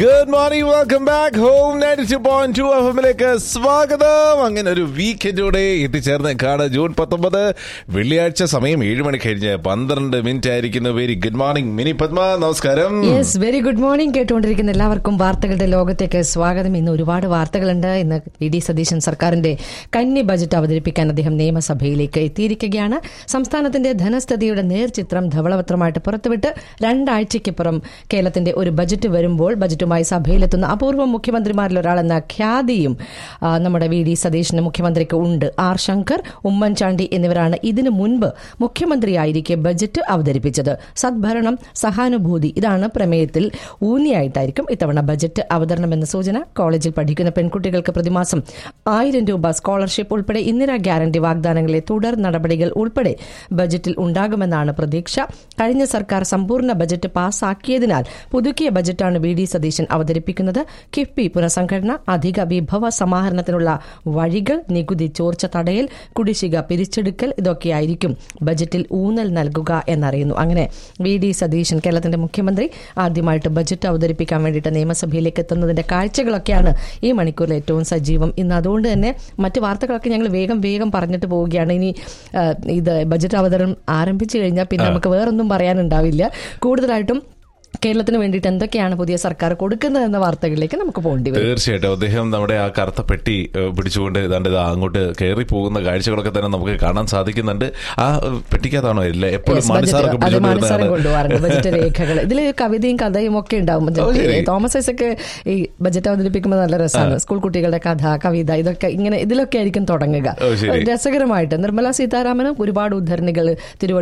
Good morning welcome back home ninety two point two F എമ്മിലേക്ക് സ്വാഗതം അങ്ങനെ ഒരു വീക്കെൻഡോടെ എത്തിച്ചേർന്ന് കാട് ജൂൺ പത്തൊമ്പത് വെള്ളിയാഴ്ച സമയം ഏഴ് മണി കഴിഞ്ഞ് പന്ത്രണ്ട് മിനിറ്റ് ആയിരിക്കുന്ന very good morning Mini Padma നമസ്കാരം യെസ് വെരി ഗുഡ് മോർണിംഗ് കേട്ടുകൊണ്ടിരിക്കുന്ന എല്ലാവർക്കും വാർത്തകളുടെ ലോകത്തേക്ക് സ്വാഗതം ഇന്ന് ഒരുപാട് വാർത്തകളുണ്ട് ഇന്ന് ഇ ഡി സതീശൻ സർക്കാരിന്റെ കന്നി ബജറ്റ് അവതരിപ്പിക്കാൻ അദ്ദേഹം നിയമസഭയിലേക്ക് എത്തിയിരിക്കുകയാണ് സംസ്ഥാനത്തിന്റെ ധനസ്ഥിതിയുടെ നേർചിത്രം ധവളപത്രമായിട്ട് പുറത്തുവിട്ട് രണ്ടാഴ്ചയ്ക്കപ്പുറം കേരളത്തിന്റെ ഒരു ബജറ്റ് വരുമ്പോൾ ബജറ്റുമായി സഭയിലെത്തുന്ന അപൂർവ മുഖ്യമന്ത്രിമാരിൽ ഒരാളെന്ന ഖ്യാതിയും ആ, നമ്മുടെ വി ഡി സതീശന് മുഖ്യമന്ത്രിക്ക് ഉണ്ട് ആർ ശങ്കർ ഉമ്മൻചാണ്ടി എന്നിവരാണ് ഇതിനു മുൻപ് മുഖ്യമന്ത്രിയായിരിക്കെ ബജറ്റ് അവതരിപ്പിച്ചത് സദ്ഭരണം സഹാനുഭൂതി ഇതാണ് പ്രമേയത്തിൽ ഊന്നിയായിട്ടായിരിക്കും ഇത്തവണ ബജറ്റ് അവതരണമെന്ന സൂചന കോളേജിൽ പഠിക്കുന്ന പെൺകുട്ടികൾക്ക് പ്രതിമാസം ആയിരം രൂപ സ്കോളർഷിപ്പ് ഉൾപ്പെടെ ഇന്ദിരാ ഗ്യാരണ്ടി വാഗ്ദാനങ്ങളിലെ തുടർ നടപടികൾ ഉൾപ്പെടെ ബജറ്റിൽ ഉണ്ടാകുമെന്നാണ് പ്രതീക്ഷ കഴിഞ്ഞ സർക്കാർ സമ്പൂർണ്ണ ബജറ്റ് പാസാക്കിയതിനാൽ പുതുക്കിയ ബജറ്റാണ് വി ഡി സതീശൻ അവതരിപ്പിക്കുന്നത് കിഫ്ബി പുനഃസംഘടന അധിക വിഭവ സമാഹരണത്തിനുള്ള വഴികൾ നികുതി ചോർച്ച തടയൽ കുടിശ്ശിക പിരിച്ചെടുക്കൽ ഇതൊക്കെയായിരിക്കും ബജറ്റിൽ ഊന്നൽ നൽകുക എന്നറിയുന്നു അങ്ങനെ വി ഡി സതീശൻ കേരളത്തിന്റെ മുഖ്യമന്ത്രി ആദ്യമായിട്ട് ബജറ്റ് അവതരിപ്പിക്കാൻ വേണ്ടിയിട്ട് നിയമസഭയിലേക്ക് എത്തുന്നതിന്റെ കാഴ്ചകളൊക്കെയാണ് ഈ മണിക്കൂറിൽ ഏറ്റവും സജീവം ഇന്ന് അതുകൊണ്ട് തന്നെ മറ്റു വാർത്തകളൊക്കെ ഞങ്ങൾ വേഗം വേഗം പറഞ്ഞിട്ട് പോവുകയാണ് ഇനി ആ, ഇത് ബജറ്റ് അവതരണം ആരംഭിച്ചു കഴിഞ്ഞാൽ പിന്നെ നമുക്ക് വേറൊന്നും പറയാനുണ്ടാവില്ല കൂടുതലായിട്ടും കേരളത്തിന് വേണ്ടിയിട്ട് എന്തൊക്കെയാണ് പുതിയ സർക്കാർ കൊടുക്കുന്നത് എന്ന വാർത്തകളിലേക്ക് നമുക്ക് പോകേണ്ടി വരും തീർച്ചയായിട്ടും അദ്ദേഹം നമ്മുടെ ആ കറുത്ത പെട്ടി ഏഹ്, പിടിച്ചുകൊണ്ട് ഏതാണ്ട് ഇതാ അങ്ങോട്ട് കയറി പോകുന്ന കാഴ്ചകളൊക്കെ തന്നെ നമുക്ക് കാണാൻ സാധിക്കുന്നുണ്ട് ആ ഏഹ്, പെട്ടിക്കകത്താണോ ഇല്ല എപ്പോഴും Yes, മാണിസാറൊക്കെ budget. അത് മാനസാരം പിടിച്ചുകൊണ്ട് കൊണ്ടുപോകാറുണ്ട് ബജറ്റ് രേഖകൾ ഇതിൽ കവിതയും കഥയും ഒക്കെ ഉണ്ടാവും ഓ, ശരി. തോമസ് ഐസക്ക് ഈ ബജറ്റ് അവതരിപ്പിക്കുമ്പോൾ നല്ല രസമാണ് സ്കൂൾ കുട്ടികളുടെ കഥ കവിത ഇതൊക്കെ ഇങ്ങനെ ഇതിലൊക്കെ ആയിരിക്കും തുടങ്ങുക ഓ, ശരി. രസകരമായിട്ട് നിർമ്മല സീതാരാമനും ഒരുപാട് ഉദ്ധരണികൾ തിരുവ